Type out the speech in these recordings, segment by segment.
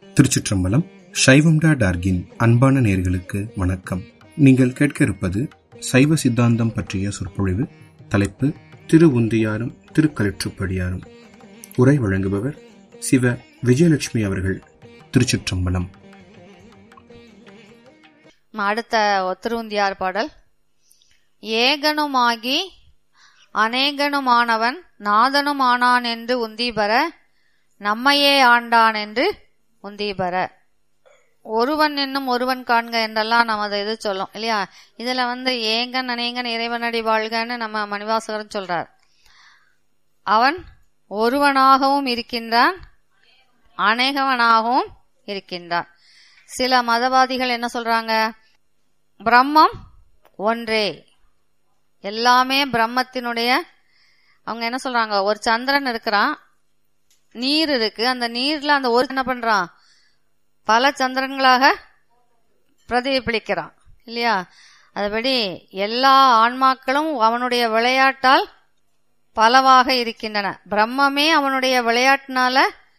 திருச்சிற்றம்பலம் சைவம்டா டார்கின் அன்பான நேர்களுக்கு வணக்கம் நீங்கள் கேட்க இருப்பது சைவ சித்தாந்தம் பற்றிய சொற்பொழிவு தலைப்பு திரு உந்தியாரும் திருக்கலிற்றுப்படியாரும் உரை வழங்குபவர் சிவ விஜயலட்சுமி அவர்கள் திருச்சிற்றம்பலம் அடுத்த ஒத்திருந்தியார் பாடல் ஏகனுமாகி அநேகனுமானவன் நாதனுமானான் என்று உந்தீபர நம்மையே ஆண்டான் என்று உந்தீபர ஒருவன் என்னும் ஒருவன் காண்க என்றெல்லாம் நமது இது சொல்லும் இல்லையா இதுல வந்து ஏங்கன் அநேகன் இறைவனடி வாழ்கன்னு நம்ம மணிவாசகரன் சொல்றார் அவன் ஒருவனாகவும் இருக்கின்றான் அநேகவனாகவும் இருக்கின்றான் சில மதவாதிகள் என்ன சொல்றாங்க பிரம்மம் ஒன்றே எல்லாமே பிரம்மத்தினுடைய அவங்க என்ன சொல்றாங்க ஒரு சந்திரன் இருக்கிறான் நீர் இருக்கு அந்த நீர்ல அந்த ஒரு என்ன பண்றான் பல சந்திரன்களாக பிரதிபலிக்கிறான் இல்லையா அதுபடி எல்லா ஆன்மாக்களும் அவனுடைய விளையாட்டால் பலவாக இருக்கின்றன பிரம்மமே அவனுடைய விளையாட்டினால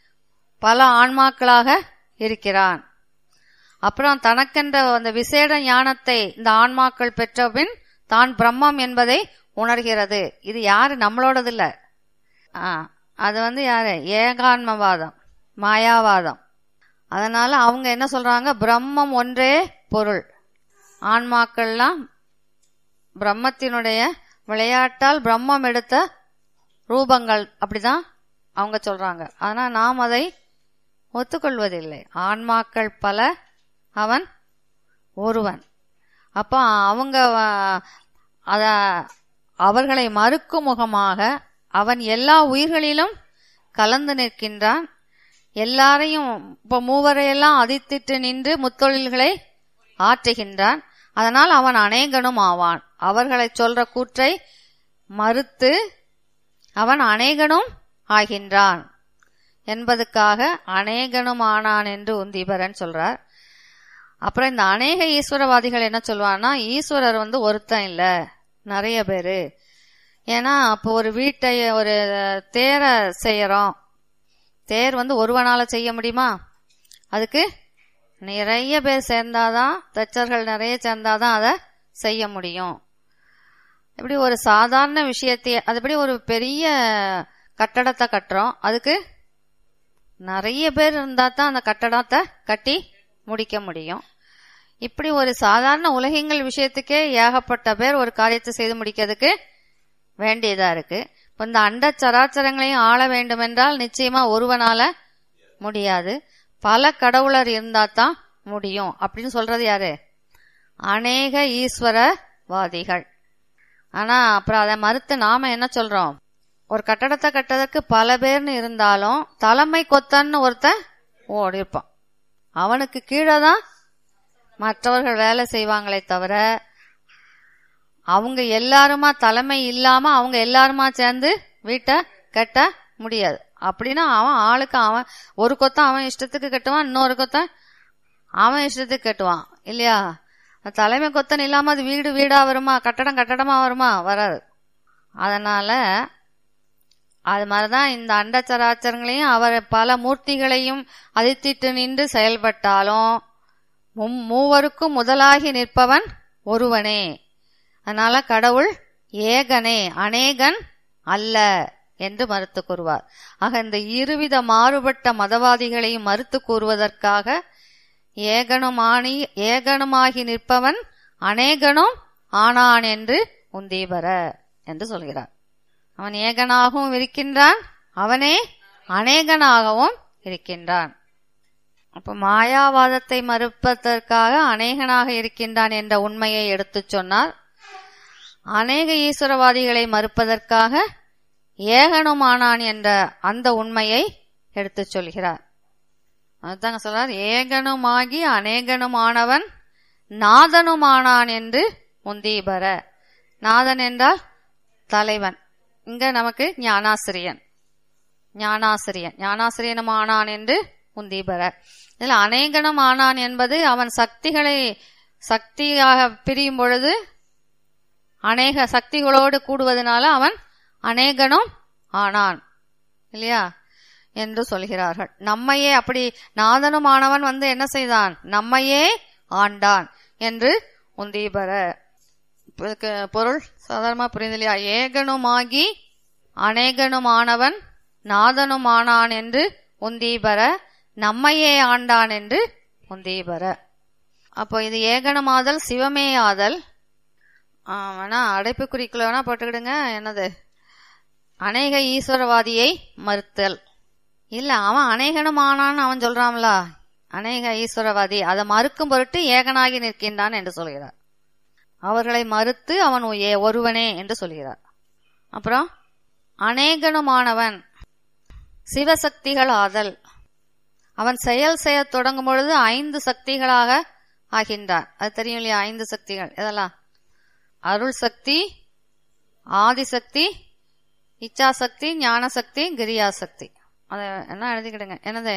பல ஆன்மாக்களாக இருக்கிறான் அப்புறம் தனக்கென்ற அந்த விசேட ஞானத்தை இந்த ஆன்மாக்கள் பெற்றபின் தான் பிரம்மம் என்பதை உணர்கிறது இது யாரு நம்மளோடது இல்ல ஆ, அது வந்து யாரு ஏகான்மவாதம் மாயாவாதம் அதனால அவங்க என்ன சொல்றாங்க பிரம்மம் ஒன்றே பொருள் ஆன்மாக்கள்லாம் பிரம்மத்தினுடைய விளையாட்டால் பிரம்மம் எடுத்த ரூபங்கள் அப்படிதான் அவங்க சொல்றாங்க ஆனா நாம் அதை ஒத்துக்கொள்வதில்லை ஆன்மாக்கள் பல அவன் ஒருவன் அப்போ அவங்க அஹ், அத அவர்களை மறுக்கும் முகமாக அவன் எல்லா உயிர்களிலும் கலந்து நிற்கின்றான் எல்லாரையும் இப்போ மூவரையெல்லாம் அதித்திட்டு நின்று முத்தொழில்களை ஆற்றுகின்றான் அதனால் அவன் அநேகனும் ஆவான் அவர்களை சொல்ற கூற்றை மறுத்து அவன் அநேகனும் ஆகின்றான் என்பதுக்காக அநேகனும் ஆனான் என்று உந்தீபரன் சொல்றார் அப்புறம் இந்த அநேக ஈஸ்வரவாதிகள் என்ன சொல்லுவான்னா ஈஸ்வரர் வந்து ஒருத்தன் இல்ல நிறைய பேரு ஏன்னா அப்போ ஒரு வீட்டை ஒரு தேரை செய்யறோம் தேர் வந்து ஒருவனால செய்ய முடியுமா அதுக்கு நிறைய பேர் சேர்ந்தாதான் தச்சர்கள் நிறைய சேர்ந்தாதான் அதை செய்ய முடியும் இப்படி ஒரு சாதாரண விஷயத்தையே அதுபடி ஒரு பெரிய கட்டடத்தை கட்டுறோம் அதுக்கு நிறைய பேர் இருந்தா தான் அந்த கட்டடத்தை கட்டி முடிக்க முடியும் இப்படி ஒரு சாதாரண உலகங்கள் விஷயத்துக்கே ஏகப்பட்ட பேர் ஒரு காரியத்தை செய்து முடிக்கிறதுக்கு வேண்டியதா இருக்கு இப்ப இந்த அண்ட சராச்சரங்களையும் ஆள வேண்டுமென்றால் நிச்சயமா ஒருவனால முடியாது பல கடவுளர் இருந்தா தான் முடியும் அப்படின்னு சொல்றது யாரு அநேக ஈஸ்வரவாதிகள் ஆனா அப்புறம் அதை மறுத்து நாம என்ன சொல்றோம் ஒரு கட்டடத்தை கட்டுறதுக்கு பல பேர்னு இருந்தாலும் தலைமை கொத்தன்னு ஒருத்தன் ஓடி இருப்பான் அவனுக்கு கீழே தான் மற்றவர்கள் வேலை செய்வாங்களே தவிர அவங்க எல்லாருமா தலைமை இல்லாம அவங்க எல்லாருமா சேர்ந்து வீட்டை கட்ட முடியாது அப்படின்னா அவன் ஆளுக்கு அவன் ஒரு கொத்தன் அவன் இஷ்டத்துக்கு கட்டுவான் இன்னொரு கொத்தன் அவன் இஷ்டத்துக்கு கட்டுவான் இல்லையா தலைமை கொத்தன் இல்லாம அது வீடு வீடா வருமா கட்டடம் கட்டடமா வருமா வராது அதனால அது மாதிரிதான் இந்த அண்டச்சராச்சரங்களையும் அவர் பல மூர்த்திகளையும் அதித்திட்டு நின்று செயல்பட்டாலும் மும்- மூவருக்கும் முதலாகி நிற்பவன் ஒருவனே அதனால கடவுள் ஏகனே அநேகன் அல்ல என்று மறுத்து கூறுவார் ஆக இந்த இருவித மாறுபட்ட மதவாதிகளையும் மறுத்து கூறுவதற்காக ஏகனுமானி ஏகனுமாகி நிற்பவன் அநேகனும் ஆனான் என்று உந்தீபர என்று சொல்கிறார் அவன் ஏகனாகவும் இருக்கின்றான் அவனே அநேகனாகவும் இருக்கின்றான் அப்ப மாயாவாதத்தை மறுப்பதற்காக அநேகனாக இருக்கின்றான் என்ற உண்மையை எடுத்துச் சொன்னார் அநேக ஈஸ்வரவாதிகளை மறுப்பதற்காக ஏகனுமானான் என்ற அந்த உண்மையை எடுத்துச் சொல்கிறார் அதுதாங்க சொல்றார் ஏகனுமாகி அநேகனுமானவன் நாதனுமானான் என்று முந்தீபர நாதன் என்றால் தலைவன் இங்க நமக்கு ஞானாசிரியன் ஞானாசிரியன் ஞானாசிரியனும் ஆனான் என்று முந்தீபர இதுல அநேகனும் ஆனான் என்பது அவன் சக்திகளை சக்தியாக பிரியும் பொழுது அநேக சக்திகளோடு கூடுவதனால அவன் அநேகனும் ஆனான் இல்லையா என்று சொல்கிறார்கள் நம்மையே அப்படி நாதனுமானவன் வந்து என்ன செய்தான் நம்மையே ஆண்டான் என்று உந்தீபர இதுக்கு பொருள் சாதாரணமா புரியுது இல்லையா ஏகனுமாகி அநேகனுமானவன் நாதனுமானான் என்று உந்தீபர நம்மையே ஆண்டான் என்று உந்தீபர அப்போ இது ஏகனமாதல் சிவமே ஆதல் ஆ, வேணா அடைப்பு குறிக்குள்ள வேணா போட்டுக்கிடுங்க என்னது அநேக ஈஸ்வரவாதியை மறுத்தல் இல்ல அவன் அநேகனுமானான்னு அவன் சொல்றான்ல அநேக ஈஸ்வரவாதி அதை மறுக்கும் பொருட்டு ஏகனாகி நிற்கின்றான் என்று சொல்கிறார் அவர்களை மறுத்து அவன் ஏ- ஒருவனே என்று சொல்கிறார் அப்புறம் அநேகனுமானவன் சிவசக்திகள் ஆதல் அவன் செயல் செய்யத் தொடங்கும் பொழுது ஐந்து சக்திகளாக ஆகின்றான் அது தெரியும் இல்லையா ஐந்து சக்திகள் இதெல்லாம் அருள் சக்தி ஆதிசக்தி இச்சாசக்தி ஞானசக்தி கிரியாசக்தி அதை என்ன எழுதிக்கிடுங்க என்னது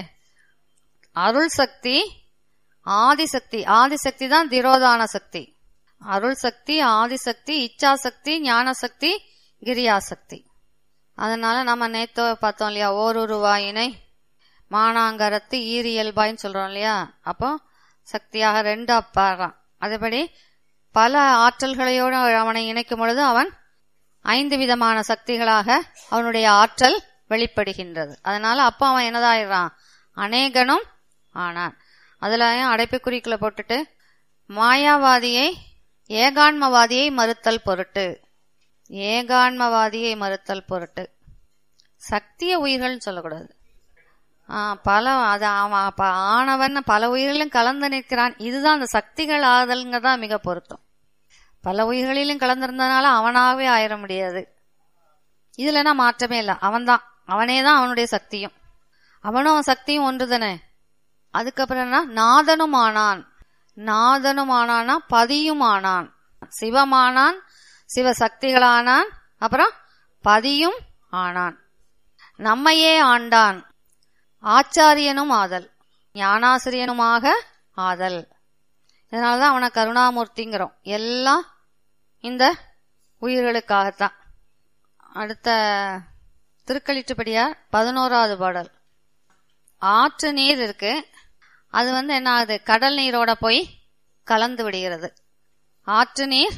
அருள் சக்தி ஆதிசக்தி ஆதிசக்தி தான் திரோதான சக்தி அருள் சக்தி ஆதிசக்தி இச்சாசக்தி ஞானசக்தி கிரியாசக்தி அதனால நம்ம நேத்தோ பார்த்தோம் இல்லையா ஓருருவாயினை மானாங்கரத்து ஈரியல்பாய்ன்னு சொல்றோம் இல்லையா அப்போ சக்தியாக ரெண்டு அப்பாறான் அதேபடி பல ஆற்றல்களையோடு அவனை இணைக்கும் பொழுது அவன் ஐந்து விதமான சக்திகளாக அவனுடைய ஆற்றல் வெளிப்படுகின்றது அதனால அப்போ அவன் என்னதாயிடுறான் அநேகனும் ஆனான் அதுல அடைப்பு குறிக்குள்ள போட்டுட்டு மாயாவாதியை ஏகான்மவாதியை மறுத்தல் பொருட்டு ஏகான்மவாதியை மறுத்தல் பொருட்டு சக்திய உயிர்கள்னு சொல்லக்கூடாது ஆ, பல அது அவன் அப்ப ஆனவன் பல உயிரிலும் கலந்து நிற்கிறான் இதுதான் அந்த சக்திகள் ஆதல்ங்கிறதா மிக பொருத்தம் பல உயிர்களிலும் கலந்திருந்தனால அவனாகவே ஆயிட முடியாது இதுலனா மாற்றமே இல்லை அவன்தான் அவனே தான் அவனுடைய சக்தியும் அவனும் அவன் சக்தியும் ஒன்றுதானே அதுக்கப்புறம் என்ன நாதனும் ஆனான் நாதனும் ஆனானா பதியும் ஆனான் சிவமானான் சிவசக்திகளானான் அப்புறம் பதியும் ஆனான் நம்மையே ஆண்டான் ஆச்சாரியனும் ஆதல் ஞானாசிரியனுமாக ஆதல் இதனாலதான் அவனை கருணாமூர்த்திங்கிறோம் எல்லாம் இந்த உயிர்களுக்காகத்தான் அடுத்த திருக்களிட்டுப்படியார் பதினோராவது பாடல் ஆற்று நீர் இருக்கு அது வந்து என்ன ஆகுது கடல் நீரோட போய் கலந்து விடுகிறது ஆற்று நீர்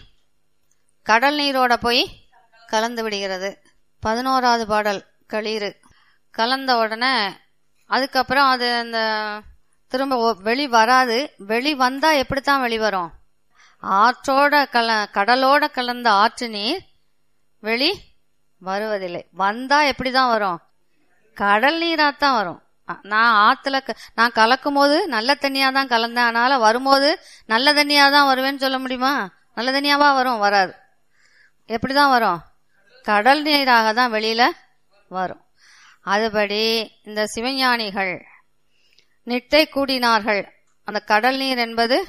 கடல் நீரோட போய் கலந்து விடுகிறது பதினோராவது பாடல் களீறு கலந்த உடனே அதுக்கப்புறம் அது அந்த திரும்ப ஒ- வெளி வராது வெளி வந்தா எப்படித்தான் வெளி வரும் ஆற்றோட கல கடலோட கலந்த ஆற்று நீர் வெளி வருவதில்லை வந்தா எப்படிதான் வரும் கடல் நீராத்தான் வரும் அ- நான் ஆத்துல க- நான் கலக்கும் போது நல்ல தண்ணியா தான் கலந்தேன் அதனால வரும்போது நல்ல தண்ணியா தான் வருவேன்னு சொல்ல முடியுமா நல்ல தண்ணியாவா வரும் வராது எப்படிதான் வரும் கடல் நீராக தான் வெளியில வரும் அதுபடி இந்த சிவஞானிகள் நிட்டை கூடினார்கள் அந்த கடல் நீர் என்பது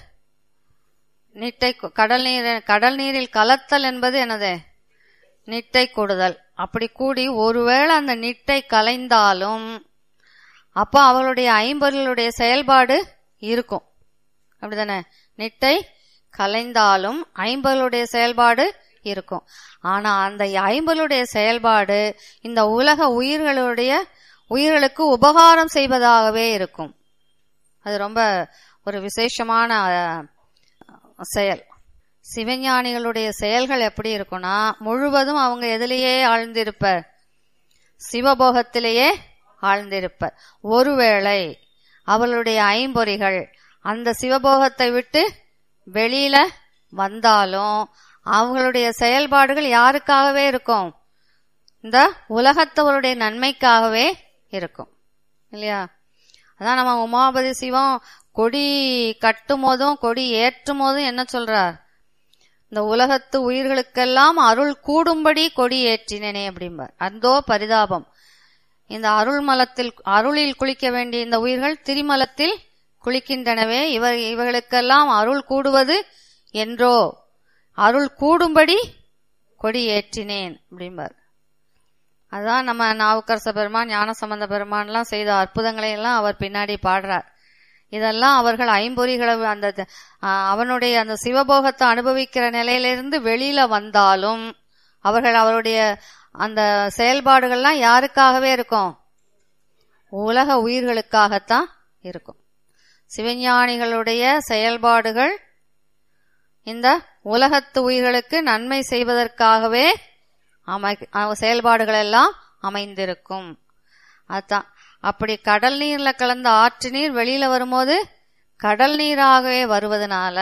நிட்டை கூ- கடல் நீர் கடல் நீரில் கலத்தல் என்பது என்னது நிட்டை கூடுதல் அப்படி கூடி ஒருவேளை அந்த நிட்டை கலைந்தாலும் அப்போ அவர்களுடைய ஐம்பொருளுடைய செயல்பாடு இருக்கும் அப்படிதானே நிட்டை கலைந்தாலும் ஐம்பொருளுடைய செயல்பாடு இருக்கும் ஆனா அந்த ஐம்பொருளுடைய செயல்பாடு இந்த உலக உயிர்களுடைய உயிர்களுக்கு உபகாரம் செய்வதாகவே இருக்கும் அது ரொம்ப ஒரு விசேஷமான அஹ், செயல் சிவஞானிகளுடைய செயல்கள் எப்படி இருக்கும்னா முழுவதும் அவங்க எதிலேயே ஆழ்ந்திருப்பர் சிவபோகத்திலேயே ஆழ்ந்திருப்பர் ஒருவேளை அவளுடைய ஐம்பொறிகள் அந்த சிவபோகத்தை விட்டு வெளியில வந்தாலும் அவங்களுடைய செயல்பாடுகள் யாருக்காகவே இருக்கும் இந்த உலகத்தவருடைய நன்மைக்காகவே இருக்கும் இல்லையா அதான் நம்ம உமாபதி சிவம் கொடி கட்டும் போதும் கொடி ஏற்றும் போதும் என்ன சொல்றார் இந்த உலகத்து உயிர்களுக்கெல்லாம் அருள் கூடும்படி கொடி ஏற்றினேனே அப்படிம்பார் அந்தோ பரிதாபம் இந்த அருள் மலத்தில் அருளில் குளிக்க வேண்டிய இந்த உயிர்கள் திரிமலத்தில் குளிக்கின்றனவே இவர் இவர்களுக்கெல்லாம் அருள் கூடுவது என்றோ அருள் கூடும்படி கொடி ஏற்றினேன் அப்படிம்பார் அதான் நம்ம நாவுக்கரச பெருமான் ஞானசம்பந்த பெருமான்லாம் செய்த அற்புதங்களை எல்லாம் அவர் பின்னாடி பாடுறார் இதெல்லாம் அவர்கள் ஐம்பொறிகளை அந்த ஆ, அவனுடைய அந்த சிவபோகத்தை அனுபவிக்கிற நிலையிலிருந்து வெளியில வந்தாலும் அவர்கள் அவருடைய அந்த செயல்பாடுகள்லாம் யாருக்காகவே இருக்கும் உலக உயிர்களுக்காகத்தான் இருக்கும் சிவஞானிகளுடைய செயல்பாடுகள் இந்த உலகத்து உயிர்களுக்கு நன்மை செய்வதற்காகவே அமை அவ- செயல்பாடுகள் எல்லாம் அமைந்திருக்கும் அதான் அப்படி கடல் நீர்ல கலந்த ஆற்று நீர் வெளியில வரும்போது கடல் நீராகவே வருவதனால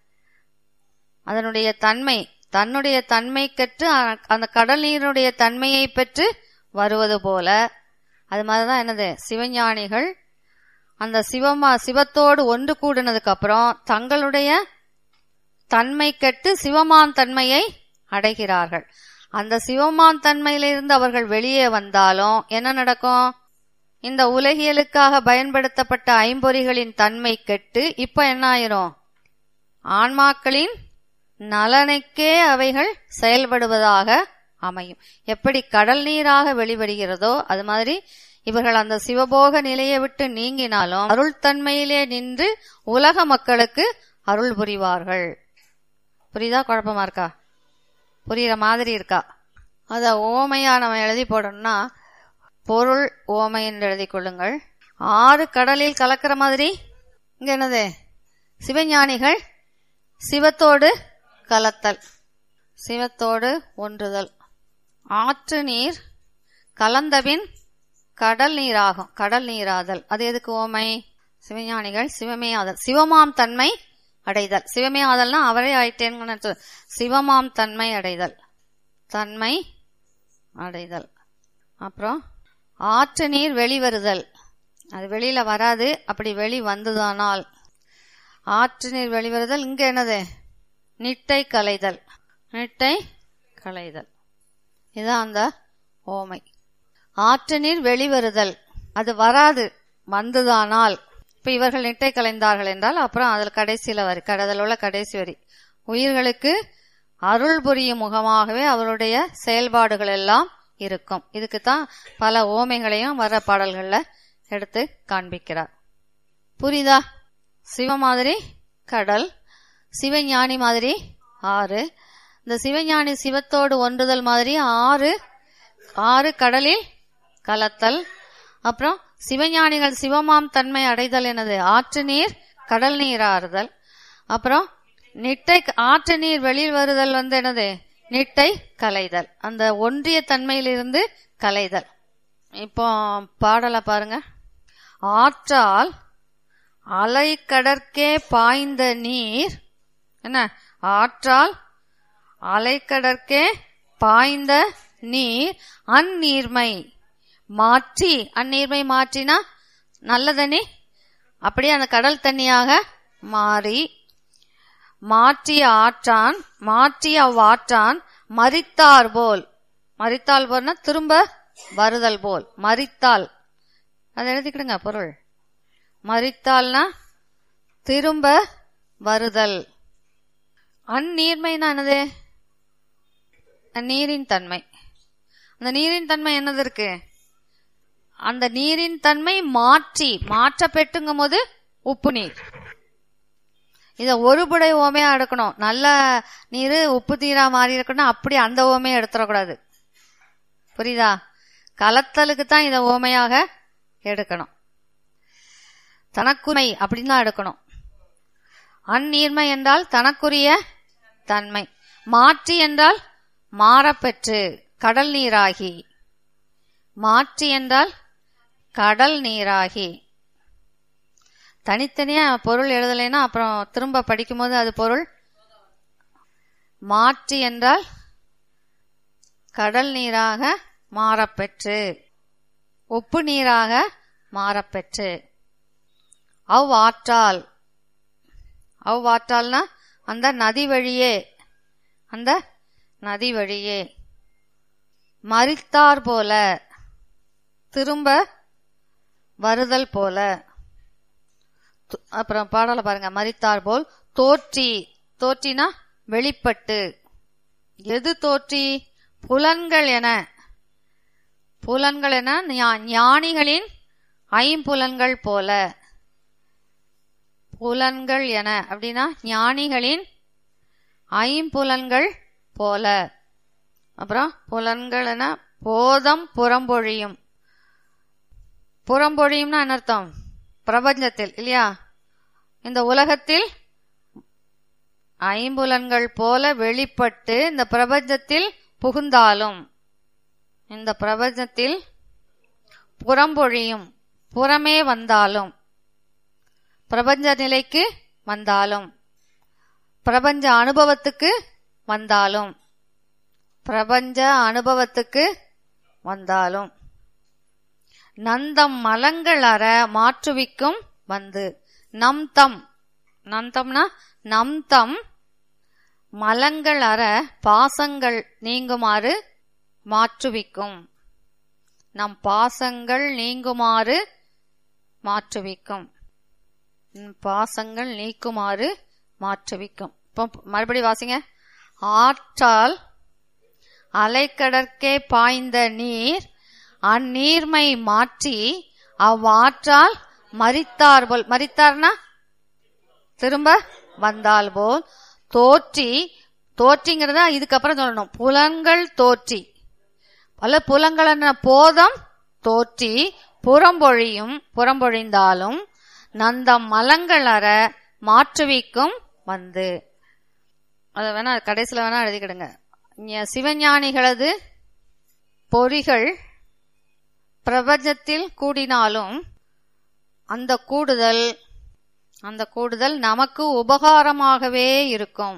அதனுடைய தன்மை தன்னுடைய தன்மை கற்று அ- அந்த கடல் நீருடைய தன்மையை பெற்று வருவது போல அது மாதிரிதான் என்னது சிவஞானிகள் அந்த சிவமா சிவத்தோடு ஒன்று கூடினதுக்கு அப்புறம் தங்களுடைய தன்மை கெட்டு சிவமான் தன்மையை அடைகிறார்கள் அந்த சிவமான் தன்மையிலிருந்து அவர்கள் வெளியே வந்தாலும் என்ன நடக்கும் இந்த உலகியலுக்காக பயன்படுத்தப்பட்ட ஐம்பொறிகளின் தன்மை கெட்டு இப்ப என்ன ஆயிரும் ஆன்மாக்களின் நலனுக்கே அவைகள் செயல்படுவதாக அமையும் எப்படி கடல் நீராக வெளிவருகிறதோ அது மாதிரி இவர்கள் அந்த சிவபோக நிலையை விட்டு நீங்கினாலும் அருள் தன்மையிலே நின்று உலக மக்களுக்கு அருள் புரிவார்கள் புரியுதா குழப்பமா இருக்கா புரியுற மாதிரி இருக்கா அத ஓமையா நம்ம எழுதி போடணும்னா பொருள் ஓமை என்று எழுதி கொள்ளுங்கள் ஆறு கடலில் கலக்கிற மாதிரி இங்க என்னது சிவஞானிகள் சிவத்தோடு கலத்தல் சிவத்தோடு ஒன்றுதல் ஆற்று நீர் கலந்தபின் கடல் நீராகும் கடல் நீராதல் அது எதுக்கு ஓமை சிவஞானிகள் சிவமே ஆதல் சிவமாம் தன்மை அடைதல் சிவமே ஆதல்னா அவரே ஆயிட்டேன்னு அர்த்தம். சிவமாம் தன்மை அடைதல் தன்மை அடைதல் அப்புறம் ஆற்று நீர் வெளிவருதல் அது வெளியில வராது அப்படி வெளி வந்ததானால் ஆற்று நீர் வெளிவருதல் இங்க என்னது நிட்டை கலைதல் நிட்டை கலைதல் இதான் அந்த ஓமை ஆற்று நீர் வெளிவருதல் அது வராது வந்ததானால் இப்ப இவர்கள் நிட்டை கலைந்தார்கள் என்றால் அப்புறம் அதில் கடைசியில வரி கடதில் உள்ள கடைசி வரி உயிர்களுக்கு அருள் புரியும் முகமாகவே அவருடைய செயல்பாடுகள் எல்லாம் இருக்கும் இதுக்குத்தான் பல ஓமைகளையும் வர பாடல்கள்ல எடுத்து காண்பிக்கிறார் புரியுதா சிவ மாதிரி கடல் சிவஞானி மாதிரி ஆறு இந்த சிவஞானி சிவத்தோடு ஒன்றுதல் மாதிரி ஆறு ஆறு கடலில் கலத்தல் அப்புறம் சிவஞானிகள் சிவமாம் தன்மை அடைதல் என்னது ஆற்று நீர் கடல் நீர் ஆறுதல் அப்புறம் நிட்டை ஆற்று நீர் வெளியில் வருதல் வந்து என்னது நிட்டை கலைதல் அந்த ஒன்றிய தன்மையிலிருந்து கலைதல் இப்போ பாடலை பாருங்க ஆற்றால் அலைக்கடற்கே பாய்ந்த நீர் என்ன ஆற்றால் அலைக்கடற்கே பாய்ந்த நீர் அந்நீர்மை மாற்றி அந்நீர்மை மாற்றினா நல்ல தண்ணி அப்படியே அந்த கடல் தண்ணியாக மாறி மாற்றிய ஆற்றான் மாற்றிய அவ்வாற்றான் மரித்தார் போல் மரித்தால் போல்னா திரும்ப வருதல் போல் மரித்தால் அதை எழுதிக்கிடுங்க பொருள் மரித்தால்னா திரும்ப வருதல் அந்நீர்மைனா என்னது நீரின் தன்மை அந்த நீரின் தன்மை என்னது இருக்கு அந்த நீரின் தன்மை மாற்றி மாற்ற பெட்டுங்கும் போது உப்பு நீர் இத ஒரு புடை ஓமையா எடுக்கணும் நல்ல நீர் உப்பு நீரா மாறி இருக்கணும் அப்படி அந்த ஓமையை எடுத்துடக்கூடாது புரியுதா கலத்தலுக்கு தான் இத ஓமையாக எடுக்கணும் தனக்குமை அப்படின்னு தான் எடுக்கணும் அந்நீர்மை என்றால் தனக்குரிய தன்மை மாற்றி என்றால் மாறப்பெற்று கடல் நீராகி மாற்றி என்றால் கடல் நீராகி தனித்தனியா பொருள் எழுதலைன்னா அப்புறம் திரும்ப படிக்கும்போது அது பொருள் மாற்றி என்றால் கடல் நீராக மாறப்பெற்று உப்பு நீராக மாறப்பெற்று அவ்வாற்றால் அவ்வாற்றால்னா அந்த நதி வழியே அந்த நதி வழியே மறித்தார் போல திரும்ப வருதல் போல து- அப்புறம் பாடலை பாருங்க மறித்தார் போல் தோற்றி தோற்றினா வெளிப்பட்டு எது தோற்றி புலன்கள் என புலன்கள் என ஞா- ஞானிகளின் ஐம்புலன்கள் போல புலன்கள் என அப்படின்னா ஞானிகளின் ஐம்புலன்கள் போல அப்புறம் புலன்கள் என போதம் புறம்பொழியும் புறம்பொழியும்னா என்ன அர்த்தம் பிரபஞ்சத்தில் இல்லையா இந்த உலகத்தில் ஐம்புலன்கள் போல வெளிப்பட்டு இந்த பிரபஞ்சத்தில் புகுந்தாலும் இந்த பிரபஞ்சத்தில் புறம்பொழியும் புறமே வந்தாலும் பிரபஞ்ச நிலைக்கு வந்தாலும் பிரபஞ்ச அனுபவத்துக்கு வந்தாலும் பிரபஞ்ச அனுபவத்துக்கு வந்தாலும் நந்தம் மலங்கள் அற மாற்றுவிக்கும் வந்து நம் தம் நந்தம்னா நம் தம் மலங்கள் அற பாசங்கள் நீங்குமாறு மாற்றுவிக்கும் நம் பாசங்கள் நீங்குமாறு மாற்றுவிக்கும் ம், பாசங்கள் நீக்குமாறு மாற்றுவிக்கும் இப்போ மறுபடி வாசிங்க ஆற்றால் அலைக்கடற்கே பாய்ந்த நீர் அந்நீர்மை மாற்றி அவ்வாற்றால் மரித்தார் போல் மரித்தார்னா திரும்ப வந்தால் போல் தோற்றி தோற்றிங்கிறத இதுக்கப்புறம் சொல்லணும் புலன்கள் தோற்றி பல புலங்கள் என்ன போதம் தோற்றி புறம்பொழியும் புறம்பொழிந்தாலும் நந்தம் மலங்கள் அற மாற்றுவிக்கும் வந்து அதை வேணா கடைசியில் வேணா எழுதிக்கிடுங்க இங்க சிவஞானிகளது பொறிகள் பிரபஞ்சத்தில் கூடினாலும் அந்த கூடுதல் அந்த கூடுதல் நமக்கு உபகாரமாகவே இருக்கும்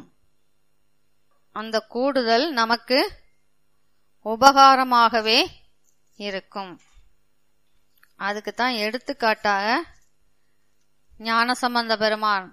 அந்த கூடுதல் நமக்கு உபகாரமாகவே இருக்கும் அதுக்கு தான் எடுத்துக்காட்டாக ஞானசம்பந்த பெருமான்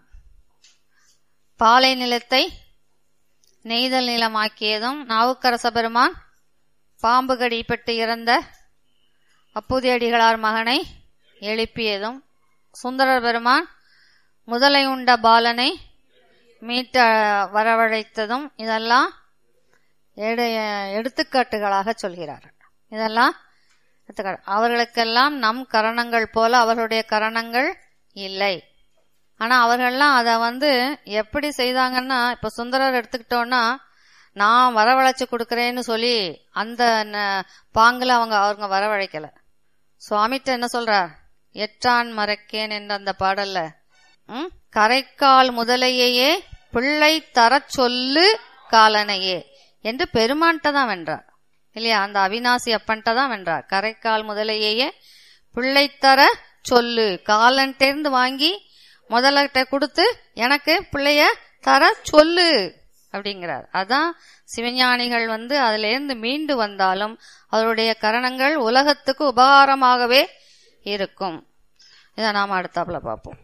பாலை நிலத்தை நெய்தல் நிலமாக்கியதும் நாவுக்கரச பெருமான் பாம்பு கடிப்பட்டு இறந்த அப்புதியடிகளார் மகனை எழுப்பியதும் சுந்தரர் பெருமான் முதலை உண்ட பாலனை மீட்ட வரவழைத்ததும் இதெல்லாம் எடு- எடுத்துக்காட்டுகளாக சொல்கிறார் இதெல்லாம் எடுத்துக்காட்டு அவர்களுக்கெல்லாம் நம் கரணங்கள் போல அவர்களுடைய கரணங்கள் இல்லை ஆனா அவர்கள்லாம் அதை வந்து எப்படி செய்தாங்கன்னா இப்ப சுந்தரர் எடுத்துக்கிட்டோம்னா நான் வரவழைச்சு கொடுக்கறேன்னு சொல்லி அந்த ந- பாங்குல அவங்க அவங்க வரவழைக்கல சுவாமிட்ட என்ன சொல்றார் எற்றான் மறக்கேன் என்ற அந்த பாடல்ல ம்? கரைக்கால் முதலையையே பிள்ளை தரச் சொல்லு காலனையே என்று பெருமான்கிட்ட தான் வென்றார் இல்லையா அந்த அவிநாசி அப்பன்ட்ட தான் வென்றார் கரைக்கால் முதலையையே பிள்ளை தர சொல்லு காலன்ட்டேருந்து வாங்கி முதல்கிட்ட கொடுத்து எனக்கு பிள்ளைய தர சொல்லு அப்படிங்கிறார் அதான் சிவஞானிகள் வந்து அதுல இருந்து மீண்டு வந்தாலும் அவருடைய கரணங்கள் உலகத்துக்கு உபகாரமாகவே இருக்கும் இதை நாம் அடுத்தாப்புல பார்ப்போம்